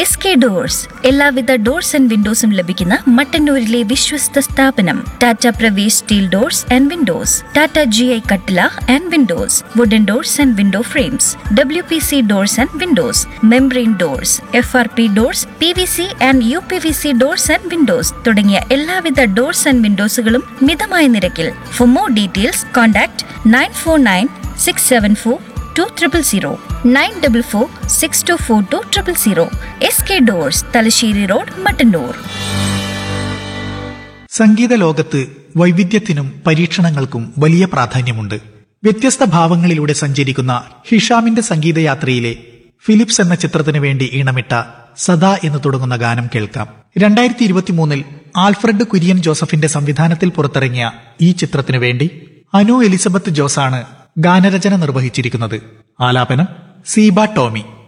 S K doors എല്ലാവിധ doors and വിൻഡോസും ലഭിക്കുന്ന മട്ടന്നൂരിലെ വിശ്വസ്ത സ്ഥാപനം Tata Pravesh steel doors and windows Tata G I കട്ടില and windows wooden doors and window frames W P C doors and windows membrane doors F R P doors P V C and U P V C doors and windows തുടങ്ങിയ എല്ലാവിധ doors and വിൻഡോസുകളും മിതമായ നിരക്കിൽ for more details contact nine four nine six seven four two triple zero nine double four six two four two triple zero S K doors Thalassery road Mattannur സംഗീത ലോകത്ത് വൈവിധ്യത്തിനും പരീക്ഷണങ്ങൾക്കും വലിയ പ്രാധാന്യമുണ്ട് വ്യത്യസ്ത ഭാവങ്ങളിലൂടെ സഞ്ചരിക്കുന്ന ഹിഷാമിന്റെ സംഗീതയാത്രയിലെ ഫിലിപ്സ് എന്ന ചിത്രത്തിനു വേണ്ടി ഈണമിട്ട സദാ എന്ന് തുടങ്ങുന്ന ഗാനം കേൾക്കാം രണ്ടായിരത്തി ഇരുപത്തിമൂന്നിൽ ആൽഫ്രഡ് കുര്യൻ ജോസഫിന്റെ സംവിധാനത്തിൽ പുറത്തിറങ്ങിയ ഈ ചിത്രത്തിനു വേണ്ടി അനു എലിസബത്ത് ജോസാണ് ഗാനരചന നിർവഹിച്ചിരിക്കുന്നത് ആലാപനം സീബ ടോമി